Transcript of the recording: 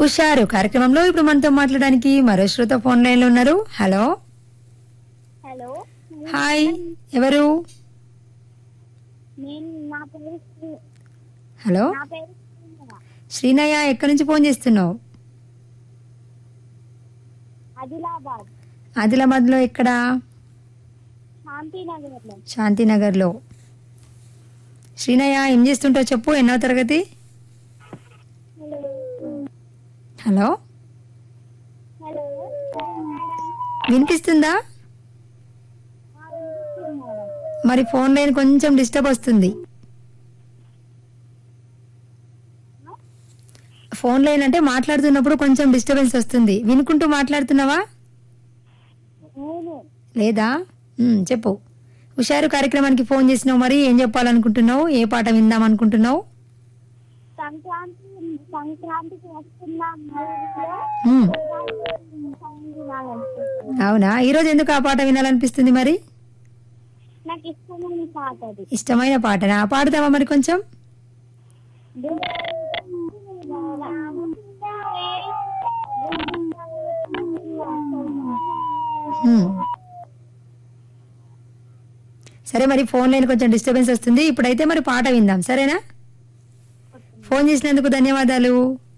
హుషారు కార్యక్రమంలో ఇప్పుడు మనతో మాట్లాడడానికి మరో శ్రోత ఫోన్ లైన్ లో ఉన్నారు హలో హలో హాయ్ ఎవరు నేను నా పేరు శ్రీ- హలో నా పేరు శ్రీనయ. శ్రీనయ్య ఎక్కడి నుంచి ఫోన్ చేస్తున్నావు ఆదిలాబాద్ ఆదిలాబాద్ లో ఎక్కడ శాంతినగర్ లో శాంతినగర్ లో శ్రీనయ్య ఏం చేస్తుంటావు చెప్పు ఎన్నో తరగతి హలో హలో వినిపిస్తుందా మరి ఫోన్ లైన్ కొంచెం డిస్టర్బ్ వస్తుంది ఫోన్ లైన్ అంటే మాట్లాడుతున్నప్పుడు కొంచెం డిస్టర్బెన్స్ వస్తుంది వినుకుంటూ మాట్లాడుతున్నావా నేను లేదా ఉమ్, చెప్పు హుషారు కార్యక్రమానికి ఫోన్ చేసినావు మరి ఏం చెప్పాలనుకుంటున్నావు ఏ పాట విందాం అనుకుంటున్నావు సంక్రాంతి సంక్రాంతికి వస్తున్నాం మూవీలో ఉమ్, సాంగ్ వినాలనుకుంటున్నాను. అవునా ఈరోజు ఎందుకు ఆ పాట వినాలనిపిస్తుంది మరి నాకు ఇష్టమైన పాట అది ఇష్టమైన పాటనా పాడుతావా మరి కొంచెం ఉమ్. సరే మరి ఫోన్ లైన్ కొంచెం డిస్టర్బెన్స్ వస్తుంది ఇప్పుడైతే మరి పాట విందాం సరేనా ఫోన్ చేసినందుకు ధన్యవాదాలు